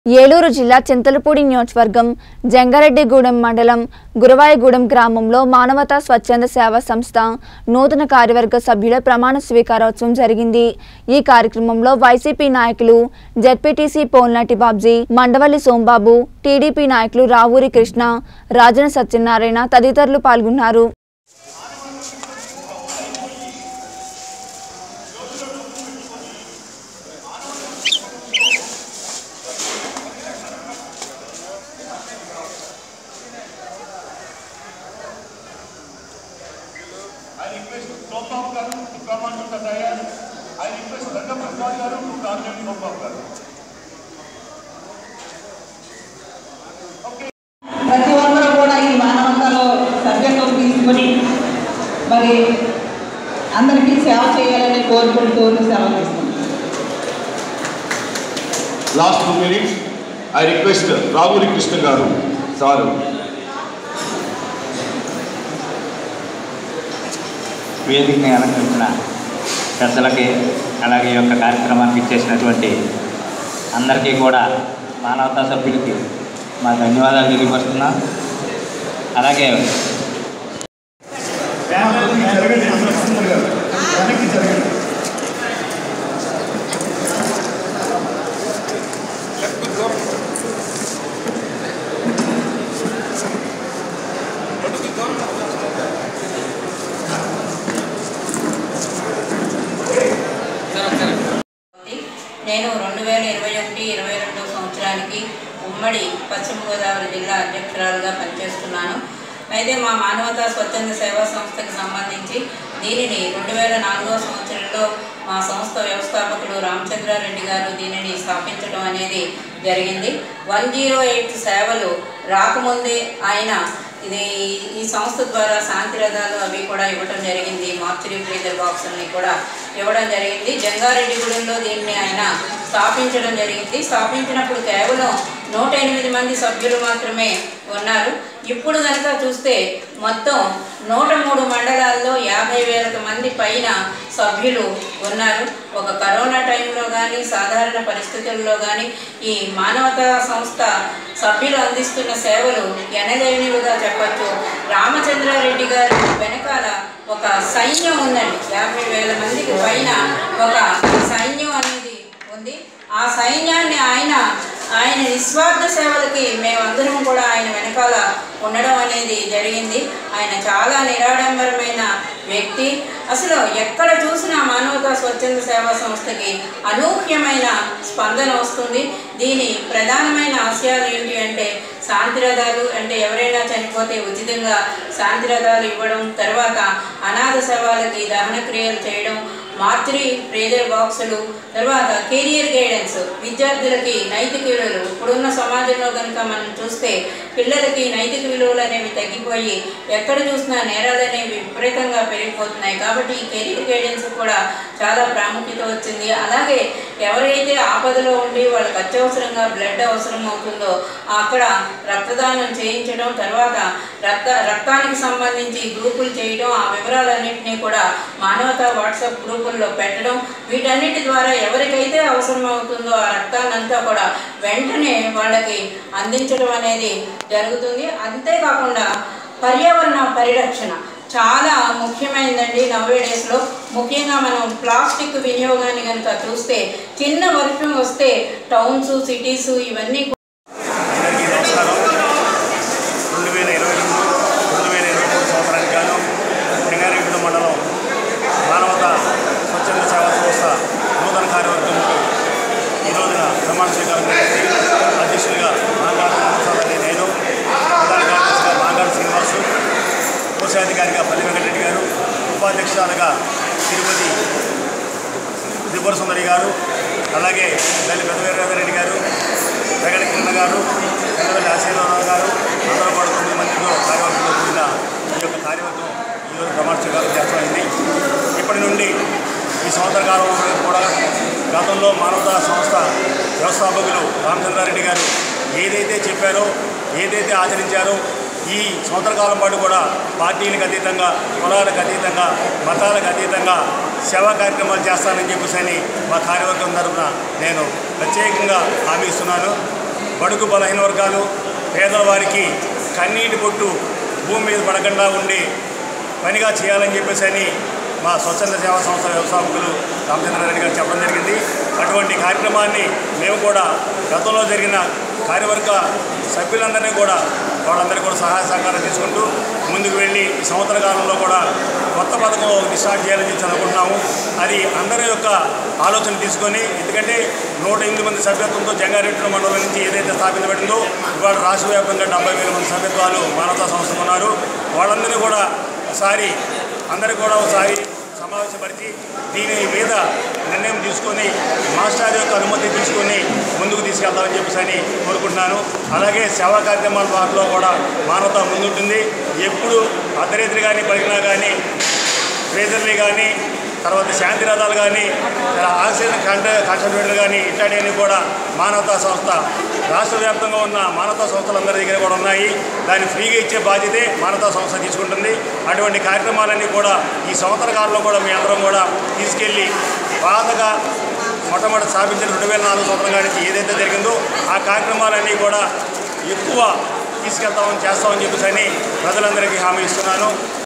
ఏలూరు జిల్లా చింతలపూడి నియోజకవర్గం జంగారెడ్డిగూడెం మండలం గురవాయగూడెం గ్రామంలో మానవతా స్వచ్ఛంద సేవా సంస్థ నూతన కార్యవర్గ సభ్యుల ప్రమాణ స్వీకారోత్సవం జరిగింది ఈ కార్యక్రమంలో వైసీపీ నాయకులు జెడ్పీటీసీ పోల్నాటి బాబ్జీ మండవల్లి సోంబాబు టీడీపీ నాయకులు రావూరి కృష్ణ రాజన సత్యనారాయణ తదితరులు పాల్గొన్నారు I request Gopal Garu to come onto the dais. I request Ranga Prasad Garu to coordinate Gopal Garu. ప్రతి ఒక్కరూ కూడా ఈ మానవతలో సభ్యత్వం తీసుకొని మరి అందరికీ సేవ చేయాలని కోరుకుంటూ సెలవు తీసుకుంటాం Last two minutes, I request Ravuri Krishna Garu, sir వేదికని అలంకరించిన పెద్దలకి అలాగే ఈ యొక్క కార్యక్రమానికి ఇచ్చేసినటువంటి అందరికీ కూడా మానవతా సభ్యులకి మా ధన్యవాదాలు తెలియపరుస్తున్నాం అలాగే ఉంది. నేను రెండు వేల ఇరవై ఒకటి ఇరవై రెండు సంవత్సరానికి ఉమ్మడి పశ్చిమ గోదావరి జిల్లా అధ్యక్షురాలుగా పనిచేస్తున్నాను అయితే మా మానవతా స్వచ్ఛంద సేవా సంస్థకి సంబంధించి దీనిని రెండు వేల నాలుగో సంవత్సరంలో మా సంస్థ వ్యవస్థాపకులు రామచంద్రారెడ్డి గారు దీనిని స్థాపించడం అనేది జరిగింది వన్ జీరో ఎయిట్ సేవలు రాకముందే ఆయన ఇది ఈ సంస్థ ద్వారా శాంతి రథాలు అవి కూడా ఇవ్వడం జరిగింది మార్చురీ ఫ్రీజర్ బాక్సుల్ని కూడా ఇవ్వడం జరిగింది జంగారెడ్డిగూడెంలో దీన్ని ఆయన స్థాపించడం జరిగింది స్థాపించినప్పుడు కేవలం నూట ఎనిమిది మంది సభ్యులు మాత్రమే ఉన్నారు ఇప్పుడు కనుక చూస్తే మొత్తం నూట మూడు మండలాల్లో యాభై వేలకు మంది పైన సభ్యులు ఉన్నారు ఒక కరోనా టైంలో కానీ సాధారణ పరిస్థితుల్లో కానీ ఈ మానవతా సంస్థ సభ్యులు అందిస్తున్న సేవలు ఎనలేనివిగా చెప్పచ్చు రామచంద్రారెడ్డి గారి వెనకాల ఒక సైన్యం ఉందండి యాభై వేల మందికి పైన ఒక సైన్యం అనేది ఉంది ఆ సైన్యాన్ని ఆయన ఆయన నిస్వార్థ సేవలకి మేమందరం కూడా ఆయన వెనకాల ఉండడం అనేది జరిగింది ఆయన చాలా నిరాడంబరమైన వ్యక్తి అసలు ఎక్కడ చూసినా మానవతా స్వచ్ఛంద సేవా సంస్థకి అనూహ్యమైన స్పందన వస్తుంది దీని ప్రధానమైన ఆశయాలు ఏంటి అంటే శాంతిరథాలు అంటే ఎవరైనా చనిపోతే ఉచితంగా శాంతిరథాలు ఇవ్వడం తర్వాత అనాథ శవాలకి దహన క్రియలు చేయడం మార్చురీ ప్రేజర్ బాక్సులు తర్వాత కెరియర్ గైడెన్స్ విద్యార్థులకి నైతిక విలువలు ఇప్పుడున్న సమాజంలో కనుక మనం చూస్తే పిల్లలకి నైతిక విలువలు అనేవి తగ్గిపోయి ఎక్కడ చూసినా నేరాలు అనేవి విపరీతంగా పెరిగిపోతున్నాయి కాబట్టి ఈ కెరియర్ గైడెన్స్ కూడా చాలా ప్రాముఖ్యత వచ్చింది అలాగే ఎవరైతే ఆపదలో ఉండి వాళ్ళకి అత్యవసరంగా బ్లడ్ అవసరం అవుతుందో అక్కడ రక్తదానం చేయించడం తర్వాత రక్త రక్తానికి సంబంధించి గ్రూపులు చేయడం ఆ వివరాలన్నింటినీ కూడా మానవతా వాట్సాప్ గ్రూపుల్లో పెట్టడం వీటన్నిటి ద్వారా ఎవరికైతే అవసరం అవుతుందో ఆ రక్తాన్నంతా కూడా వెంటనే వాళ్ళకి అందించడం అనేది జరుగుతుంది అంతేకాకుండా పర్యావరణ పరిరక్షణ చాలా ముఖ్యమైనదండి నవ్వే డేస్లో ముఖ్యంగా మనం ప్లాస్టిక్ వినియోగాన్ని కనుక చూస్తే చిన్న వర్షం వస్తే టౌన్స్ సిటీస్ ఇవన్నీ అందరికీ నమస్కారం రెండు వేల ఇరవై రెండు రెండు వేల ఇరవై మూడు సంవత్సరానికి గాను సింగారెడ్డి మండలం మానవత స్వచ్ఛంద సేవా సంస్థ నూతన కార్యవర్గంకు ఈ రోజున ప్రమాణ స్వీకారం జరిగింది అధ్యక్షులుగా మాంగాడు అనే నేను ప్రధాన కార్యదర్శిగా మాంగాడు శ్రీనివాసు కోశాధికారిగా పల్లి వెంకటరెడ్డి గారు ఉపాధ్యక్షురాలుగా తిరుపతి త్రిపుర సుందరి గారు అలాగే తల్లి పెద్దవీరరాజరెడ్డి గారు వెగడ కిరణ్ గారు పెద్దవల్లి ఆశీర్వాదరావు గారు అందరూ కూడా తొమ్మిది మందితో కార్యవర్గంలో కూడిన ఈ యొక్క కార్యవర్గం ఈరోజు ప్రమాణ స్వీకారం చేస్తామైంది ఇప్పటి నుండి ఈ సంవత్సర కాలంలో కూడా గతంలో మానవతా సంస్థ వ్యవస్థాపకులు రామచంద్రారెడ్డి గారు ఏదైతే చెప్పారో ఏదైతే ఆచరించారో ఈ సంవత్సర కాలం పాటు కూడా పార్టీలకు అతీతంగా కులాలకు అతీతంగా మతాలకు అతీతంగా సేవా కార్యక్రమాలు చేస్తానని చెప్పేసి అని మా కార్యవర్గం తరఫున నేను ప్రత్యేకంగా హామీ ఇస్తున్నాను బడుగు బలహీన వర్గాలు పేదల వారికి కన్నీటి పొట్టు భూమి మీద పడకుండా ఉండి పనిగా చేయాలని చెప్పేసి అని మా స్వచ్ఛంద సేవా సంస్థ వ్యవస్థాపకులు రామచంద్రారెడ్డి గారు చెప్పడం జరిగింది అటువంటి కార్యక్రమాన్ని మేము కూడా గతంలో జరిగిన కార్యవర్గ సభ్యులందరినీ కూడా వాళ్ళందరికీ కూడా సహాయ సహకారం తీసుకుంటూ ముందుకు వెళ్ళి ఈ సంవత్సర కాలంలో కూడా కొత్త పథకం ఒకటి స్టార్ట్ చేయాలని చెప్పి అనుకుంటున్నాము అది అందరి యొక్క ఆలోచన తీసుకొని ఎందుకంటే నూట ఎనిమిది మంది సభ్యత్వంతో జంగారెడ్డి మండలం నుంచి ఏదైతే స్థాపించబడిందో ఇవాళ రాష్ట్ర వ్యాప్తంగా డెబ్బై వేల మంది సభ్యత్వాలు మానవతా సంస్థలు ఉన్నారు వాళ్ళందరినీ కూడా ఒకసారి అందరికీ కూడా ఒకసారి సమావేశపరిచి దీని మీద నిర్ణయం తీసుకొని మాస్టర్ యొక్క అనుమతి తీసుకొని ముందుకు తీసుకెళ్తామని చెప్పేసి అని కోరుకుంటున్నాను అలాగే సేవా కార్యక్రమాల వాటిలో కూడా మానవత ముందుంటుంది ఎప్పుడు అర్ధరేత్రి కానీ పలికినా కానీ ట్రేజర్లు కానీ తర్వాత శాంతి రథాలు కానీ ఆక్సిజన్ కంట కాన్సన్ట్రేటర్లు కానీ ఇట్లాంటివన్నీ కూడా మానవతా సంస్థ రాష్ట్ర వ్యాప్తంగా ఉన్న మానవతా సంస్థలందరి దగ్గర కూడా ఉన్నాయి దాన్ని ఫ్రీగా ఇచ్చే బాధ్యతే మానవతా సంస్థ తీసుకుంటుంది అటువంటి కార్యక్రమాలన్నీ కూడా ఈ సంవత్సర కాలంలో కూడా మీ అందరం కూడా తీసుకెళ్ళి పాతగా మొట్టమొదటి స్థాపించిన రెండు వేల నాలుగు సంవత్సరం కాడి నుంచి ఏదైతే జరిగిందో ఆ కార్యక్రమాలన్నీ కూడా ఎక్కువ తీసుకెళ్తామని చేస్తామని చెప్పేసి అని ప్రజలందరికీ హామీ ఇస్తున్నాను